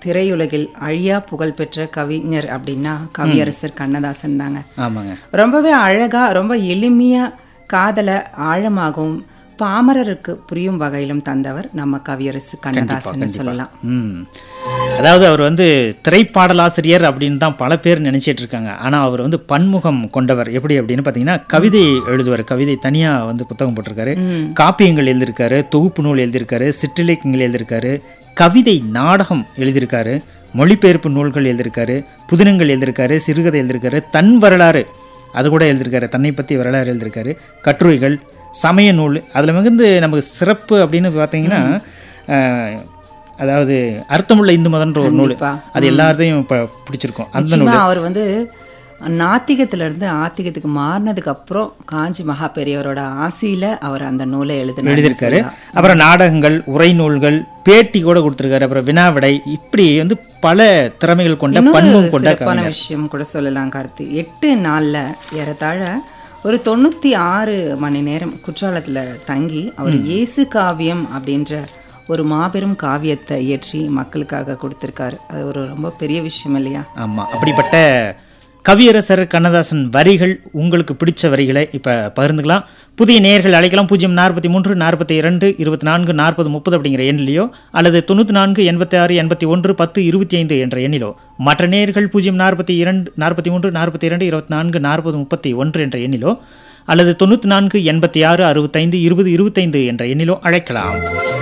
திரையுலகில் அழியா புகழ்பெற்ற கவிஞர் அப்படின்னா கவியரசர் கண்ணதாசன் தாங்க ஆமாங்க ரொம்பவே அழகா ரொம்ப எளிமையா காதலை ஆழமாகவும் பாமரருக்கு புரியும் வகையிலும் தந்தவர் நம்ம கவியரசு கண்ணதாசன் சொல்லலாம் ம் அதாவது அவர் வந்து திரைப்பாடலாசிரியர் அப்படின்னு தான் பல பேர் நினைச்சிட்டு இருக்காங்க ஆனால் அவர் வந்து பன்முகம் கொண்டவர் எப்படி அப்படின்னு பார்த்தீங்கன்னா கவிதை எழுதுவார் கவிதை தனியாக வந்து புத்தகம் போட்டிருக்காரு காப்பியங்கள் எழுதியிருக்காரு தொகுப்பு நூல் எழுதியிருக்காரு சிற்றிலக்கியங்கள் எழுதியிருக்காரு கவிதை நாடகம் எழுதியிருக்காரு மொழிபெயர்ப்பு நூல்கள் எழுதியிருக்காரு புதினங்கள் எழுதியிருக்காரு சிறுகதை எழுதியிருக்காரு தன் வரலாறு அது கூட எழுதியிருக்காரு தன்னை பற்றி வரலாறு எழுதியிருக்காரு கட்டுரைகள் சமய நூல் அதில் மிகுந்து நமக்கு சிறப்பு அப்படின்னு பார்த்தீங்கன்னா அஹ், அதாவது அர்த்தமுள்ள இந்து மதன்ற ஒரு நூல் கண்டிப்பா. அது எல்லாத்தையும் இப்போ பிடிச்சிருக்கோம் அந்த நூல் நிச்சயமா அவர் வந்து நாத்திகத்துல இருந்து ஆத்திகத்துக்கு மாறினதுக்கு அப்புறம் காஞ்சி மகா பெரியவரோட ஆசையில அவர் அந்த நூலை எழுதினார் எழுதியிருக்காரு அப்புறம் நாடகங்கள் உரை நூல்கள் பேட்டி கூட கொடுத்துருக்காரு அப்புறம் வினாவிடை இப்படி வந்து பல திறமைகள் கொண்ட இன்னொரு பன்முகம் கொண்ட சிறப்பான கவிஞர் விஷயம் கூட சொல்லலாம் கார்த்தி எட்டு நாள்ல ஏறத்தாழ ஒரு தொண்ணூத்தி ஆறு மணி நேரம் குற்றாலத்துல தங்கி அவர் இயேசு காவியம் அப்படின்ற ஒரு மாபெரும் காவியத்தை இயற்றி மக்களுக்காக கொடுத்திருக்காரு அது ஒரு ரொம்ப பெரிய விஷயம் இல்லையா ஆமாம் அப்படிப்பட்ட கவியரசர் கண்ணதாசன் வரிகள் உங்களுக்கு பிடிச்ச வரிகளை இப்போ பகிர்ந்துக்கலாம் புதிய நேயர்கள் அழைக்கலாம் பூஜ்ஜியம் நாற்பத்தி மூன்று நாற்பத்தி இரண்டு இருபத்தி நான்கு நாற்பது முப்பது அப்படிங்கிற எண்ணிலையோ அல்லது தொண்ணூற்றி நான்கு எண்பத்தி ஆறு எண்பத்தி ஒன்று பத்து இருபத்தி ஐந்து என்ற எண்ணிலோ மற்ற நேயர்கள் பூஜ்ஜியம் நாற்பத்தி இரண்டு நாற்பத்தி மூன்று நாற்பத்தி இரண்டு இருபத்தி நான்கு நாற்பது முப்பத்தி ஒன்று என்ற எண்ணிலோ அல்லது தொண்ணூற்றி நான்கு எண்பத்தி ஆறு அறுபத்தைந்து இருபது இருபத்தைந்து என்ற எண்ணிலோ அழைக்கலாம்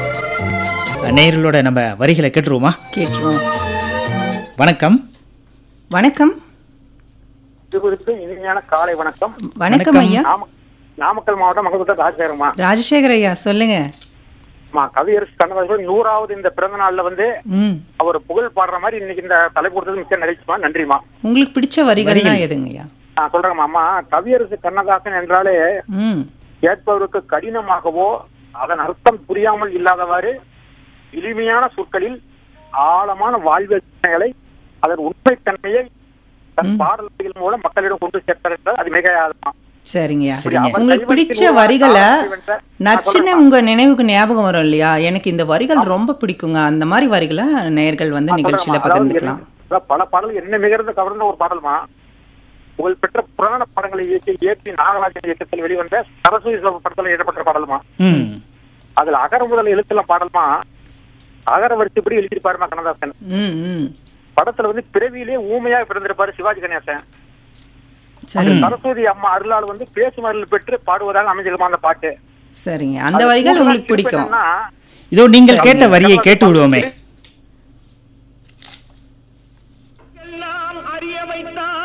நேயர்களோட நம்ம வரிகளை கேட்டுருவோமா கேட்டுருவோம் வணக்கம் வணக்கம் இது குறித்து இனிமையான காலை வணக்கம் வணக்கம் ஐயா நாம நாமக்கல் மாவட்டம் மகத்துவ ராஜசேகரமா ராஜசேகர் ஐயா சொல்லுங்க மா கவியரசு கண்ணதாசன் நூறாவது இந்த பிறந்த நாள்ல வந்து ம் அவர் புகழ் பாடுற மாதிரி இன்னைக்கு இந்த தலைப்பு கொடுத்தது மிக்க நிகழ்ச்சிமா நன்றிமா உங்களுக்கு பிடிச்ச வரிகள்லாம் எதுங்க ஐயா நான் சொல்றேன் அம்மா கவியரசு கண்ணதாசன் என்றாலே ம் கேட்பவருக்கு கடினமாகவோ அதன் அர்த்தம் புரியாமல் இல்லாதவாறு எளிமையான சொற்களில் ஆழமான வாழ்வியல் சிந்தனைகளை அதன் உண்மைத்தன்மையை தன் பாடல்கள் மூலம் மக்களிடம் கொண்டு சேர்த்தார் என்றால் அது மிகையாதுமா சரிங்கய்யா சரிங்க. உங்களுக்கு பிடிச்ச வரிகளை நச்சுன்னு உங்க நினைவுக்கு ஞாபகம் வரும் இல்லையா எனக்கு இந்த வரிகள் ரொம்ப பிடிக்குங்க அந்த மாதிரி வரிகளை நேயர்கள் வந்து நிகழ்ச்சியில பகிர்ந்துக்கலாம் அதாவது பல பாடல்கள் என்ன மிகுந்த கவர்ந்த ஒரு பாடல்மா புகழ்பெற்ற புராண படங்களை இயக்கி ஏற்றி நாகராஜன் இயக்கத்தில் வெளிவந்த சரஸ்வதி சிவம் படத்தில் எழுதப்பட்ட பாடல்மா ம் அதுல அகர முதல் எழுத்துல பாடல்மா அகர வரிசைப்படி எழுதியிருப்பாருமா கண்ணதாசன் ம் ம் படத்துல வந்து பிறவியிலே ஊமையா பிறந்திருப்பாரு சிவாஜி கணேசன் சரி சரஸ்வதி அம்மா அருளால் வந்து பேசும் அருள் பெற்று பாடுவதாக அமைஞ்சிருமா அந்த பாட்டு சரிங்க அந்த வரிகள் உங்களுக்கு பிடிக்கும் என்னன்னா, இதோ நீங்கள் கேட்ட வரியை கேட்டு விடுவோமே எல்லாம் அறிய வைத்தார்